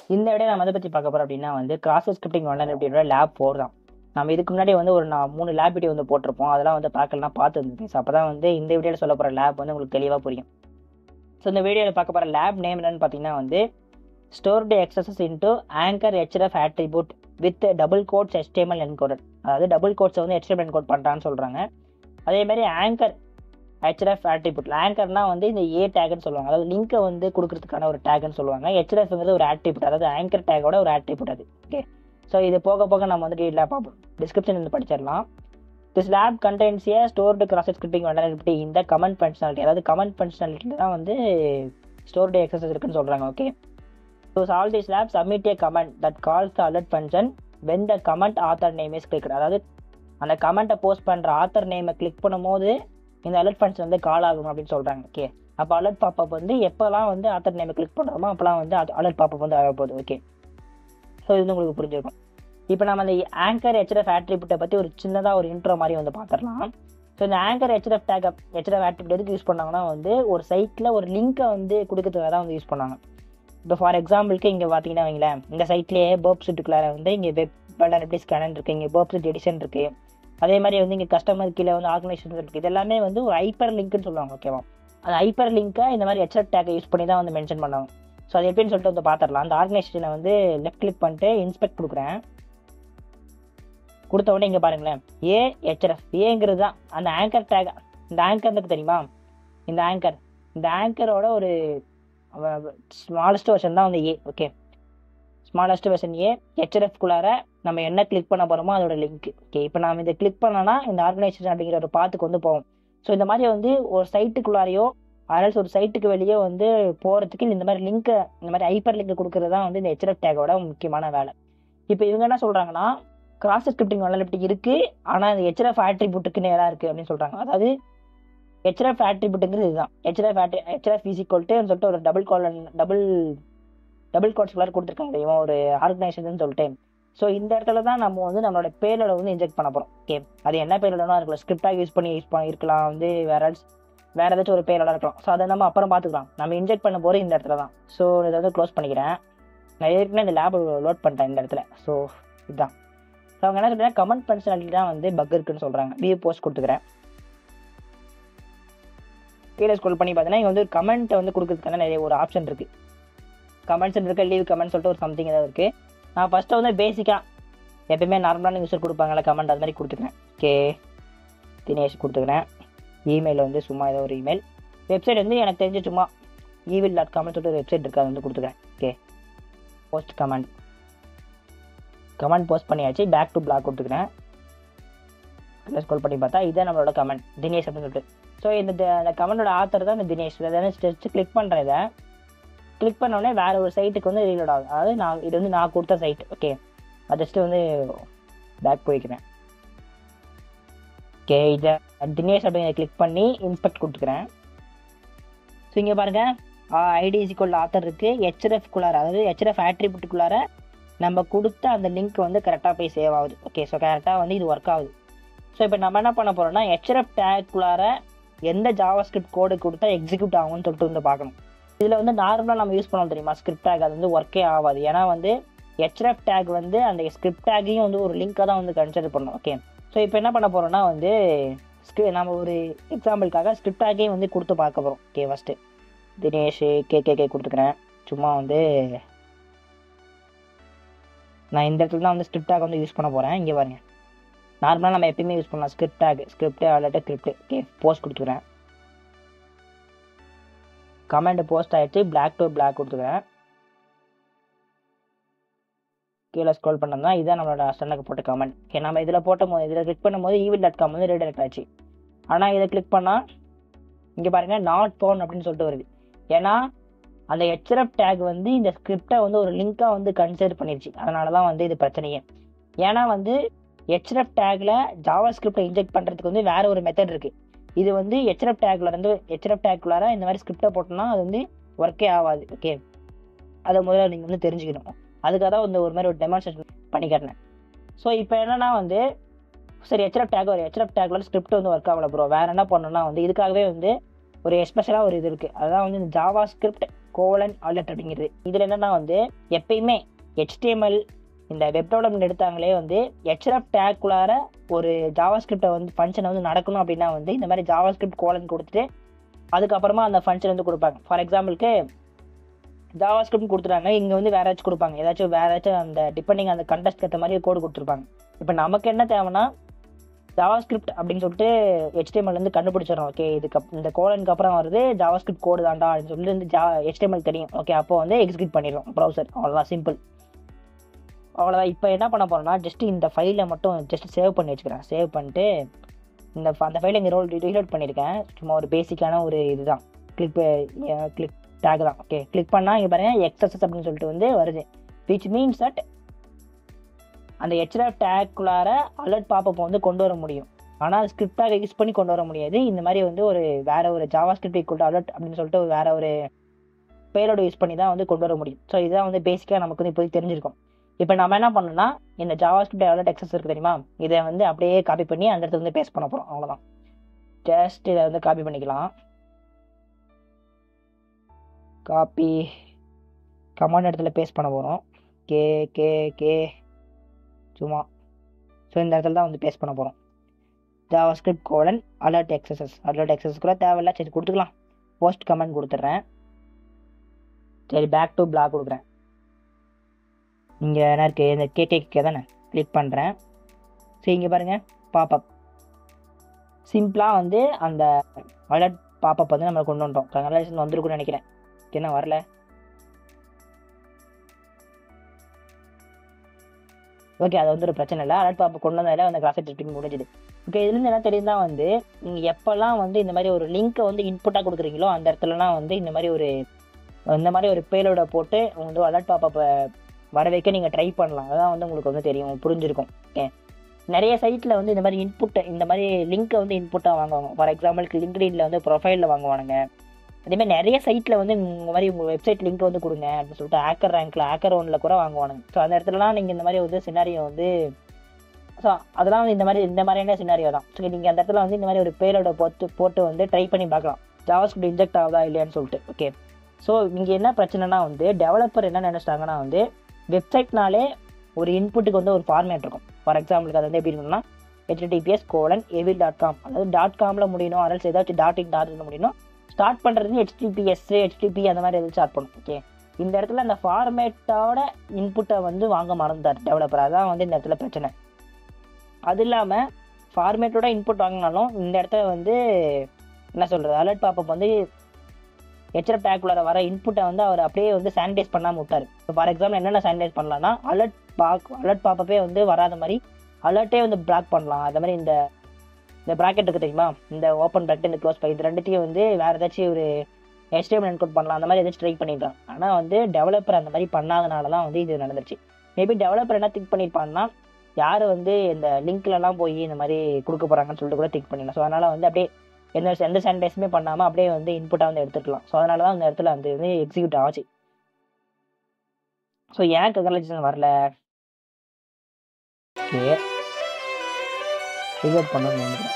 இந்த விட நம்ம எதை பற்றி பார்க்க போகிறோம் அப்படின்னா வந்து கிராஸ் ஸ்கிரிப்டிங் ஆன்லைன் அப்படின்ற லேப் ஃபோர் தான் நம்ம இதுக்கு முன்னாடி வந்து ஒரு நான் மூணு லேப் வீடியோ வந்து போட்டிருப்போம் அதெல்லாம் வந்து பார்க்கலாம் பார்த்து வந்து அப்போ தான் வந்து இந்த வீடியோவில் சொல்ல போகிற லேப் வந்து உங்களுக்கு தெளிவாக புரியும் ஸோ இந்த வீடியோவில் பார்க்க போகிற லேப் நேம் என்னன்னு பார்த்தீங்கன்னா வந்து stored XSS into anchor href attribute with double quotes HTML encoded அதாவது டபுள் கோட்ஸை வந்து HTML என்கோட் பண்ணுறான்னு சொல்கிறாங்க அதே மாதிரி ஆங்கர் ஹெச்எஃப் ஆட்ரிபியூட் ஆங்கர்னா வந்து இந்த ஏ டேக்னு சொல்லுவாங்க அதாவது லிங்கை வந்து கொடுக்கறதுக்கான ஒரு டேக்னு சொல்லுவாங்க ஹெச்எஃப்ங்கிறது ஒரு ஆட்ரிபியூட் அதாவது ஆங்கர் டேக்கோட ஒரு ஆட்ரிபியூட் அது ஓகே ஸோ இது போக போக நம்ம வந்து டீட்டெயிலாக பார்ப்போம் டிஸ்கிரிப்ஷன் வந்து படிச்சிடலாம் this lab contains a stored cross scripting vulnerability இந்த கமெண்ட் ஃபங்க்ஷனாலிட்டி அதாவது கமெண்ட் ஃபங்க்ஷனாலிட்டியில் தான் வந்து ஸ்டோர்டு எக்ஸசைஸ் இருக்குன்னு சொல்கிறாங்க okay so solve this lab submit a comment that calls the alert function when the comment author name is click அதாவது அந்த கமெண்ட்டை போஸ்ட் பண்ணுற ஆத்தர் நேமை கிளிக் பண்ணும்போது இந்த அலர்ட் ஃபங்க்ஷன் வந்து கால் ஆகும் அப்படின்னு சொல்கிறாங்க ஓகே அப்போ அலர்ட் பாப்பப் வந்து எப்போல்லாம் வந்து ஆத்தர் நேமை கிளிக் பண்ணுறோமோ அப்போலாம் வந்து அலர்ட் பாப்பப் வந்து ஆகப்போகுது ஓகே ஸோ இது வந்து உங்களுக்கு புரிஞ்சிருக்கும் இப்போ நம்ம அந்த ஆங்கர் ஹெச்எஃப் ஆட்ரிபியூட்டை பற்றி ஒரு சின்னதாக ஒரு இன்ட்ரோ மாதிரி வந்து பார்த்துடலாம் ஸோ இந்த anchor href tag href attribute எதுக்கு யூஸ் பண்ணாங்கன்னா வந்து ஒரு சைட்டில் ஒரு லிங்க்கை வந்து கொடுக்கறதுக்காக தான் வந்து யூஸ் பண்ணாங்க இப்போ ஃபார் எக்ஸாம்பிளுக்கு இங்கே பார்த்தீங்கன்னா வைங்களேன் இந்த சைட்லேயே பேர்ப் சிட்டுக்குள்ளார வந்து இங்கே வெப் பட்டன் எப்படி ஸ்கேனன் இருக்குது இங்கே பேர்ப் சிட் எடிஷன் இருக்குது அதே மாதிரி வந்து இங்கே கஸ்டமர் கீழே வந்து ஆர்கனைசேஷன் இருக்குது இது எல்லாமே வந்து ஒரு ஹைப்பர் லிங்க்னு சொல்லுவாங்க ஓகேவா அந்த ஹைப்பர் லிங்க்கை இந்த மாதிரி ஹெச்எஃப் டேக்கை யூஸ் பண்ணி தான் வந்து மென்ஷன் பண்ணாங்க ஸோ அது எப்படின்னு சொல்லிட்டு வந்து பார்த்துடலாம் அந்த ஆர்கனைசேஷனை வந்து லெஃப்ட் கிளிக் பண்ணிட்டு இன்ஸ்பெக்ட் கொடுக்குறேன் கொடுத்த உடனே இங்கே பாருங்களேன் ஏ ஹெச்எஃப் ஏங்கிறது தான் அந்த ஆங்கர் டேக் இந்த ஆங்கர்னுக்கு தெரியுமா இந்த ஆங்கர் இந்த ஆங்கரோட ஒரு ஸ்மாலஸ்ட் வெர்ஷன் தான் வந்து a okay smallest version a ஹெச்எஃப்குள்ளார நம்ம என்ன கிளிக் பண்ண போகிறோமோ அதோட லிங்க் ஓகே இப்போ நம்ம இதை கிளிக் பண்ணோன்னா இந்த ஆர்கனைசேஷன் அப்படிங்கிற ஒரு பாத்துக்கு வந்து போவோம் ஸோ இந்த மாதிரி வந்து ஒரு சைட்டுக்குள்ளாரையோ அதனால ஒரு சைட்டுக்கு வெளியே வந்து போகிறதுக்கு இந்த மாதிரி லிங்க்கை இந்த மாதிரி ஹைப்பர் லிங்க் கொடுக்குறது தான் வந்து இந்த ஹெச்எஃப் டேக்கோட முக்கியமான வேலை இப்போ இவங்க என்ன சொல்கிறாங்கன்னா கிராஸ் ஸ்கிரிப்டிங் வல்லபிலிட்டி இருக்குது ஆனால் இந்த ஹெச்எஃப் ஆட்ரிபியூட்டுக்கு நேராக இருக்குது அப்படின்னு சொல்கிறாங்க அதாவது ஹெச்எஃப் ஆட்ரிபியூட்டுங்கிறது இதுதான் ஹெச்எஃப் ஆட்ரி ஹெச்எஃப் ஈஸிக்கோல்ட்டுன்னு சொல்லிட்டு ஒரு டபுள் கால் டபுள் டபுள் கோட்ஸ் கலர் கொடுத்துருக்காங்க இவன் ஒரு ஆர்கனைசேஷன் சொல்லிட்டு ஸோ இந்த இடத்துல தான் நம்ம வந்து நம்மளோட பேரோட வந்து இன்ஜெக்ட் பண்ண போகிறோம் ஓகே அது என்ன பேரோடனா இருக்கலாம் ஸ்கிரிப்டாக யூஸ் பண்ணி யூஸ் பண்ணி இருக்கலாம் வந்து வேற வேற ஏதாச்சும் ஒரு பேரோட இருக்கலாம் ஸோ அதை நம்ம அப்புறம் பார்த்துக்கலாம் நம்ம இன்ஜெக்ட் பண்ண போகிற இந்த இடத்துல தான் ஸோ இதை வந்து க்ளோஸ் பண்ணிக்கிறேன் நான் ஏற்கனவே இந்த லேப் லோட் பண்ணிட்டேன் இந்த இடத்துல ஸோ இதுதான் ஸோ அவங்க என்ன சொல்கிறாங்க கமெண்ட் ஃபங்க்ஷனாலிட்டி தான் வந்து பக் இருக்குன்னு சொல்கிறாங்க வியூ போஸ்ட் கொடுத்துக்கிறேன் கீழே ஸ்க்ரோல் பண்ணி பார்த்தீங்கன்னா இங்கே வந்து ஒரு கமெண்ட்டை வந்து கொடுக்கறதுக்கான நிறைய ஒரு ஆப்ஷன் இருக்குது கமெண்ட்ஸ் இருக்க லீவ் கமெண்ட் சொல்லிட்டு ஒரு சம்திங் ஏதாவது இருக்குது நான் ஃபஸ்ட்டு வந்து பேசிக்காக எப்பயுமே நார்மலான யூஸர் கொடுப்பாங்கல்ல கமெண்ட் அது மாதிரி கொடுத்துக்கிறேன் ஓகே தினேஷ் கொடுத்துக்கிறேன் இமெயில் வந்து சும்மா ஏதோ ஒரு இமெயில் வெப்சைட் வந்து எனக்கு தெரிஞ்சு சும்மா ஈவில் டாட் காம்னு சொல்லிட்டு ஒரு வெப்சைட் இருக்குது அது வந்து கொடுத்துக்கிறேன் okay post comment comment post பண்ணியாச்சு பேக் டு பிளாக் கொடுத்துக்கிறேன் ஸ்கோல் பண்ணி பார்த்தா இதுதான் நம்மளோட கமெண்ட் தினேஷ் அப்படின்னு சொல்லிட்டு ஸோ இந்த இந்த கமெண்டோட ஆத்தர் தான் இந்த தினேஷ் இதை ஜஸ்ட் கிளிக் பண்ணுறேன் இதை கிளிக் பண்ணோடனே வேற ஒரு சைட்டுக்கு வந்து ரீலோட் ஆகும் அதாவது நான் இது வந்து நான் கொடுத்த சைட் ஓகே அது ஜஸ்ட்டு வந்து பேக் போய்க்கிறேன் ஓகே இதை தினேஷ் அப்படிங்கிற கிளிக் பண்ணி இன்ஸ்பெக்ட் கொடுத்துக்கிறேன் ஸோ இங்கே பாருங்கள் ஐடிசிக்குள்ள ஆத்தர் இருக்குது ஹெச்எஃப்குள்ளார அதாவது ஹெச்எஃப் ஆட்ரிபியூட்டுக்குள்ளார நம்ம கொடுத்த அந்த லிங்க் வந்து கரெக்டாக போய் சேவ் ஆகுது ஓகே ஸோ கரெக்டாக வந்து இது ஒர்க் ஆகுது ஸோ இப்போ நம்ம என்ன பண்ண போகிறோம்னா ஹெச்எஃப் டேக்குள்ளார எந்த ஜாவா ஸ்கிரிப்ட் கோடு கொடுத்தா எக்ஸிக்யூட் ஆகும்னு சொல்லிட்டு வந்து பார்க்கணும் இதில் வந்து நார்மலாக நம்ம யூஸ் பண்ணோம் தெரியுமா ஸ்கிரிப்ட் டேக் அது வந்து ஒர்க்கே ஆகாது ஏன்னா வந்து ஹெச்எஃப் டேக் வந்து அந்த ஸ்கிரிப்ட் டேக்கையும் வந்து ஒரு லிங்காக தான் வந்து கன்சிடர் பண்ணணும் ஓகே ஸோ இப்போ என்ன பண்ண போகிறோம்னா வந்து ஸ்கிரி நம்ம ஒரு எக்ஸாம்பிளுக்காக ஸ்கிரிப்ட் டேக்கையும் வந்து கொடுத்து பார்க்க போகிறோம் okay first Dinesh K K K கொடுத்துக்கிறேன் சும்மா வந்து நான் இந்த இடத்துல தான் வந்து ஸ்கிரிப்ட் டேக் வந்து யூஸ் பண்ண போகிறேன் இங்கே பாருங்கள் நார்மலாக நம்ம எப்பயுமே யூஸ் பண்ணலாம் ஸ்கிரிப்ட் டேக் ஸ்கிரிப்ட் அல்லாட்ட ஸ்கிரிப்ட் ஓகே போஸ்ட் கொடுத்துக்கிறேன் கமெண்ட் போஸ்ட் ஆகிடுச்சு பிளாக் டு பிளாக் கொடுத்துக்கிறேன் கீழே ஸ்க்ரோல் பண்ணோம்னா இதான் நம்மளோட அஸ்டனுக்கு போட்ட கமெண்ட் ஓகே நம்ம இதில் போட்ட போது இதில் கிளிக் பண்ணும்போது ஈவில் டாட் காம் வந்து ரீடைரக்ட் ஆச்சு ஆனால் இதை கிளிக் பண்ணால் இங்கே பாருங்கள் நாட் ஃபோன் அப்படின்னு சொல்லிட்டு வருது ஏன்னா அந்த ஹெச்எஃப் டேக் வந்து இந்த ஸ்கிரிப்டை வந்து ஒரு லிங்காக வந்து கன்சிடர் பண்ணிருச்சு அதனால தான் வந்து இது பிரச்சனையே ஏன்னா வந்து ஹெச்எஃப் டேக்கில் ஜாவா ஸ்கிரிப்டை இன்ஜெக்ட் பண்ணுறதுக்கு வந்து வேற ஒரு மெத்தட் இருக்குது இது வந்து ஹெச்எஃப் டேக்ல இருந்து ஹெச்எஃப் டேக்குள்ளார இந்த மாதிரி ஸ்கிரிப்டை போட்டோம்னா அது வந்து ஒர்க்கே ஆகாது ஓகே அதை முதல்ல நீங்கள் வந்து தெரிஞ்சுக்கணும் அதுக்காக தான் வந்து ஒரு மாதிரி ஒரு டெமான்ஸ்ட்ரேஷன் பண்ணி காட்டினேன் ஸோ இப்போ என்னன்னா வந்து சரி ஹெச்எஃப் டேக் ஒரு ஹெச்எஃப் டேக்ல ஸ்கிரிப்ட் வந்து ஒர்க் ஆகல ப்ரோ வேற என்ன பண்ணணும்னா வந்து இதுக்காகவே வந்து ஒரு எஸ்பெஷலாக ஒரு இது இருக்குது அதுதான் வந்து இந்த ஜாவா ஸ்கிரிப்ட் கோலன் அலர்ட் அப்படிங்கிறது இதில் என்னன்னா வந்து எப்பயுமே HTML இந்த வெப் டெவலப்மெண்ட் எடுத்தாங்களே வந்து ஹெச்எஃப் டேக்குள்ளார ஒரு ஜாவா ஸ்கிரிப்டை வந்து ஃபங்க்ஷன் வந்து நடக்கணும் அப்படின்னா வந்து இந்த மாதிரி ஜாவா ஸ்கிரிப்ட் கோலன் கொடுத்துட்டு அதுக்கப்புறமா அந்த ஃபங்க்ஷன் வந்து கொடுப்பாங்க ஃபார் எக்ஸாம்பிளுக்கு ஜாவா ஸ்கிரிப்ட் கொடுத்துட்டாங்க இங்கே வந்து வேற ஏதாச்சும் கொடுப்பாங்க ஏதாச்சும் வேற ஏதாச்சும் அந்த டிபெண்டிங் அந்த கண்டஸ்ட் ஏற்ற மாதிரி கோடு கொடுத்துருப்பாங்க இப்போ நமக்கு என்ன தேவைன்னா ஜாவா ஸ்கிரிப்ட் அப்படின்னு சொல்லிட்டு HTML வந்து கண்டுபிடிச்சிடும் ஓகே இதுக்கு அப்- இந்த கோலனுக்கு அப்புறம் வருது ஜாவா ஸ்கிரிப்ட் கோடு தான்டா அப்படின்னு சொல்லிட்டு வந்து ஜா HTML தெரியும் ஓகே அப்போ வந்து எக்ஸிக்யூட் பண்ணிடுறோம் ப்ரௌசர் அவ்வளோதான் சிம்பிள் அவ்வளோதான் இப்போ என்ன பண்ண போறோம்னா ஜஸ்ட் இந்த ஃபைலை மட்டும் ஜஸ்ட் சேவ் பண்ணி வச்சுக்கிறேன் சேவ் பண்ணிட்டு இந்த ஃப- அந்த ஃபைலை இங்கே ரோல் ரீலோட் பண்ணியிருக்கேன் சும்மா ஒரு பேசிக்கான ஒரு இதுதான் கிளிக் கிளிக் டேக் தான் ஓகே கிளிக் பண்ணால் இங்கே பாருங்க எக்ஸசஸ் அப்படின்னு சொல்லிட்டு வந்து வருது விச் மீன்ஸ் தட் அந்த ஹெச்ஆர் டேக்குள்ளார அலர்ட் பாப்பப் வந்து கொண்டு வர முடியும் ஆனால் ஸ்கிரிப்டாக யூஸ் பண்ணி கொண்டு வர முடியாது இந்த மாதிரி வந்து ஒரு வேற ஒரு ஜாவா ஸ்கிரிப்ட் ஈக்குவல் அலர்ட் அப்படின்னு சொல்லிட்டு ஒரு வேற ஒரு பேரோட யூஸ் பண்ணி தான் வந்து கொண்டு வர முடியும் ஸோ இதுதான் வந்து பேசிக்காக நமக்கு வந்து இப்போதைக்கு தெரிஞ்சிருக்கும் இப்போ நம்ம என்ன பண்ணணும்னா இந்த ஜாவா ஸ்கிரிப்ட் அலர்ட் எக்ஸஸ் இருக்கு தெரியுமா இதை வந்து அப்படியே காப்பி பண்ணி அந்த இடத்துல வந்து பேஸ்ட் பண்ண போகிறோம் அவ்வளோதான் ஜஸ்ட் இதை வந்து காப்பி பண்ணிக்கலாம் காப்பி கமாண்ட் இடத்துல பேஸ்ட் பண்ண போகிறோம் கே கே கே சும்மா ஸோ இந்த இடத்துல தான் வந்து பேஸ்ட் பண்ண போகிறோம் JavaScript colon alert XSS alert XSS கூட தேவையில்ல சரி கொடுத்துக்கலாம் போஸ்ட் கமெண்ட் கொடுத்துட்றேன் சரி பேக் டு பிளாக் கொடுக்குறேன் இங்கே என்ன இருக்குது இந்த கேகே தானே கிளிக் பண்ணுறேன் சரி இங்கே பாருங்கள் பாப்பப் சிம்பிளாக வந்து அந்த அலர்ட் பாப்பப் வந்து நம்ம கொண்டு வந்துட்டோம் கங்க்ராச்சுலேஷன் வந்திருக்குன்னு நினைக்கிறேன் என்ன வரல ஓகே அது வந்து ஒரு பிரச்சனை இல்லை அலர்ட் பாப்பா கொண்டு வந்தாலே அந்த கிராஸ் ட்ரிப்பிங் முடிஞ்சுது ஓகே இதுலேருந்து என்ன தெரியுதுன்னா வந்து நீங்கள் எப்போல்லாம் வந்து இந்த மாதிரி ஒரு லிங்க்கை வந்து இன்புட்டாக கொடுக்குறீங்களோ அந்த இடத்துலலாம் வந்து இந்த மாதிரி ஒரு இந்த மாதிரி ஒரு பேலோட போட்டு வந்து அலர்ட் பாப்பா வர வைக்க நீங்கள் ட்ரை பண்ணலாம் அதான் வந்து உங்களுக்கு வந்து தெரியும் புரிஞ்சிருக்கும் ஓகே நிறைய சைட்டில் வந்து இந்த மாதிரி இன்புட்டை இந்த மாதிரி லிங்க்கை வந்து இன்புட்டாக வாங்குவாங்க ஃபார் எக்ஸாம்பிளுக்கு லிங்க்டின்ல வந்து ப்ரொஃபைலில் வாங்குவானுங்க அதேமாதிரி நிறைய சைட்டில் வந்து இந்த மாதிரி உங்கள் வெப்சைட் லிங்க் வந்து கொடுங்க அப்படின்னு சொல்லிட்டு ஆக்கர் ரேங்க்கில் ஆக்கர் ஒன்ல கூட வாங்குவானுங்க ஸோ அந்த இடத்துலலாம் நீங்கள் இந்த மாதிரி வந்து சினாரியோ வந்து ஸோ அதெல்லாம் வந்து இந்த மாதிரி இந்த மாதிரியான சினாரியோ தான் ஸோ நீங்கள் அந்த இடத்துல வந்து இந்த மாதிரி ஒரு பேரோட போட்டு போட்டு வந்து ட்ரை பண்ணி பார்க்கலாம் ஜாவாஸ்கிரிப்ட் இன்ஜெக்ட் ஆகுதா இல்லையான்னு சொல்லிட்டு ஓகே ஸோ இங்கே என்ன பிரச்சனைனா வந்து டெவலப்பர் என்ன நினைச்சிட்டாங்கன்னா வந்து வெப்சைட்னாலே ஒரு இன்புட்டுக்கு வந்து ஒரு ஃபார்மேட் இருக்கும் ஃபார் எக்ஸாம்பிளுக்கு அது வந்து எப்படி இருக்கும்னா HTTPS colon evil dot com அதாவது டாட் காமில் முடியணும் அரல்ஸ் ஏதாச்சும் டாட் இன் டாட் முடியணும் ஸ்டார்ட் பண்ணுறது ஹெச்டிபிஎஸ் ஹெச்டிபி அந்த மாதிரி எதுவும் ஸ்டார்ட் பண்ணும் ஓகே இந்த இடத்துல அந்த ஃபார்மேட்டோட இன்புட்டை வந்து வாங்க மறந்தார் டெவலப்பர் அதான் வந்து இந்த இடத்துல பிரச்சனை அது இல்லாமல் ஃபார்மேட்டோட இன்புட் வாங்கினாலும் இந்த இடத்துல வந்து என்ன சொல்கிறது அலர்ட் பாப்பப் வந்து ஹெச்எஃப் டேக்குள்ளார வர இன்புட்டை வந்து அவர் அப்படியே வந்து சானிடைஸ் பண்ணாமல் விட்டார் இப்போ ஃபார் எக்ஸாம்பிள் என்னென்ன சானிடைஸ் பண்ணலாம்னா அலர்ட் பாக் அலர்ட் பாப்பப்பே வந்து வராத மாதிரி அலர்ட்டே வந்து பிளாக் பண்ணலாம் அது மாதிரி இந்த இந்த ப்ராக்கெட் இருக்கு தெரியுமா இந்த ஓப்பன் ப்ராக்கெட் இந்த க்ளோஸ் இது ரெண்டுத்தையும் வந்து வேறு ஏதாச்சும் ஒரு HTML என்கோட் பண்ணலாம் அந்த மாதிரி ஏதாச்சும் ட்ரை பண்ணிருக்கான் ஆனால் வந்து டெவலப்பர் அந்த மாதிரி பண்ணாதனால தான் வந்து இது நடந்துருச்சு மேபி டெவலப்பர் என்ன திங்க் பண்ணியிருப்பான்னா யார் வந்து இந்த லிங்க்லலாம் போய் இந்த மாதிரி கொடுக்க போகிறாங்கன்னு சொல்லிட்டு கூட திங்க் பண்ணிடலாம் ஸோ அதனால் வந்து அப்படியே எந்த எந்த சானிடைஸுமே பண்ணாமல் அப்படியே வந்து இன்புட்டாக வந்து எடுத்துக்கலாம் ஸோ அதனால தான் அந்த இடத்துல வந்து வந்து எக்ஸிக்யூட் ஆச்சு ஸோ ஏன் கங்க்ராச்சுலேஷன் வரல ஓகே ரிலோட் பண்ணணும்னு நினைக்கிறேன்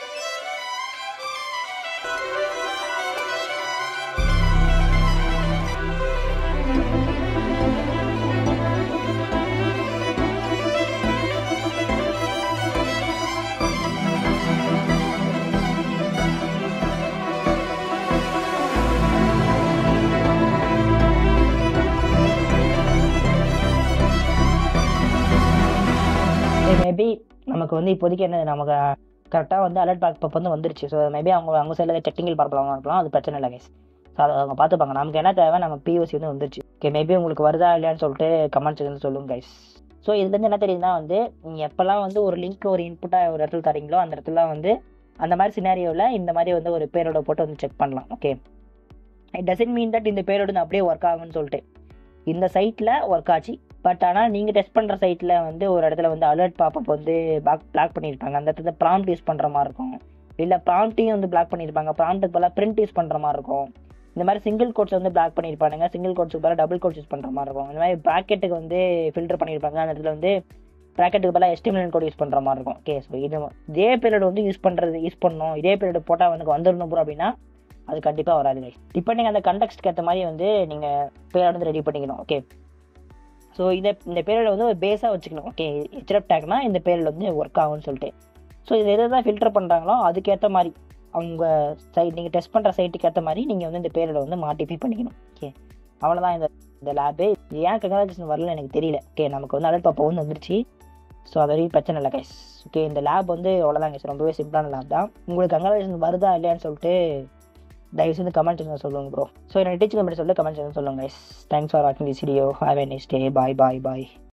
மேபி நமக்கு வந்து இப்போதைக்கு என்ன நமக்கு கரெக்டாக வந்து அலர்ட் பேக் வந்து வந்துருச்சு ஸோ மேபி அவங்க அவங்க சைடில் டெக்னிக்கல் ப்ராப்ளம் இருக்கலாம் அது பிரச்சனை இல்லை கைஸ் ஸோ அதை அவங்க பார்த்துப்பாங்க நமக்கு என்ன தேவை நம்ம பிஓசி வந்து வந்துருச்சு ஓகே மேபி உங்களுக்கு வருதா இல்லையான்னு சொல்லிட்டு கமெண்ட் செக்ஷன் சொல்லுங்க கைஸ் ஸோ இதுலேருந்து என்ன தெரியுதுன்னா வந்து நீங்கள் எப்போல்லாம் வந்து ஒரு லிங்க் ஒரு இன்புட்டாக ஒரு இடத்துல தரீங்களோ அந்த இடத்துல வந்து அந்த மாதிரி சினாரியோவில் இந்த மாதிரி வந்து ஒரு பேரோட போட்டு வந்து செக் பண்ணலாம் okay it doesn't mean that இந்த பேரோட வந்து அப்படியே ஒர்க் ஆகும்னு சொல்லிட்டு இந்த சைட்டில் ஒர்க் ஆச்சு பட் ஆனால் நீங்கள் டெஸ்ட் பண்ணுற சைட்டில் வந்து ஒரு இடத்துல வந்து அலர்ட் பாப்பப் வந்து பிளாக் பிளாக் பண்ணியிருப்பாங்க அந்த இடத்துல ப்ராம்ப்ட் யூஸ் பண்ணுற மாதிரி இருக்கும் இல்லை ப்ராம்ப்டையும் வந்து பிளாக் பண்ணியிருப்பாங்க ப்ராம்ப்ட்டுக்கு பதிலாக பிரிண்ட் யூஸ் பண்ணுற மாதிரி இருக்கும் இந்த மாதிரி சிங்கிள் கோட்ஸ் வந்து பிளாக் பண்ணியிருப்பாங்க சிங்கிள் கோட்ஸுக்கு பதிலாக டபுள் கோட்ஸ் யூஸ் பண்ணுற மாதிரி இருக்கும் இந்த மாதிரி ப்ராக்கெட்டுக்கு வந்து ஃபில்டர் பண்ணியிருப்பாங்க அந்த இடத்துல வந்து ப்ராக்கெட்டுக்கு பதிலாக எஸ்டிமிலன் கோட் யூஸ் பண்ணுற மாதிரி இருக்கும் ஓகே ஸோ இது இதே பீரியட் வந்து யூஸ் பண்ணுறது யூஸ் பண்ணணும் இதே பீரியட் போட்டால் வந்து வந்துடணும் ப்ரோ அப்படின்னா அது கண்டிப்பாக வராது கைஸ் டிபெண்டிங் அந்த கண்டெக்ஸ்ட்க்கு ஏற்ற மாதிரி வந்து நீங்கள் பேரோட வந்து ரெடி பண்ணிக்கணும் ஓகே ஸோ இதை இந்த பேரோட வந்து ஒரு பேஸாக வச்சுக்கணும் ஓகே ஹெச்எஃப் டேக்னா இந்த பேரில் வந்து ஒர்க் ஆகும்னு சொல்லிட்டு ஸோ இது எதை தான் ஃபில்டர் பண்ணுறாங்களோ அதுக்கேற்ற மாதிரி அவங்க சைட் நீங்கள் டெஸ்ட் பண்ணுற சைட்டுக்கு ஏற்ற மாதிரி நீங்கள் வந்து இந்த பேரோட வந்து மாட்டிஃபை பண்ணிக்கணும் ஓகே அவ்வளோதான் இந்த இந்த லேபு இது ஏன் கங்க்ராச்சுலேஷன் வரல எனக்கு தெரியல ஓகே நமக்கு வந்து அலர்ட் பாப்பா வந்து வந்துருச்சு ஸோ அது வரைக்கும் பிரச்சனை இல்லை கைஸ் ஓகே இந்த லேப் வந்து அவ்வளோதான் கைஸ் ரொம்பவே சிம்பிளான லேப் தான் உங்களுக்கு கங்க்ராச்சுலேஷன் வருதா இல்லையான்னு சொல்லிட்டு தயவு செய்து கமெண்ட் செக்ஷன் சொல்லுங்க ப்ரோ ஸோ என்னோட டீச்சிங் நம்பர் சொல்லிட்டு கமெண்ட் செக்ஷன் சொல்லுங்க கைஸ் தேங்க்ஸ் ஃபார் வாட்சிங் this video have a next day bye bye bye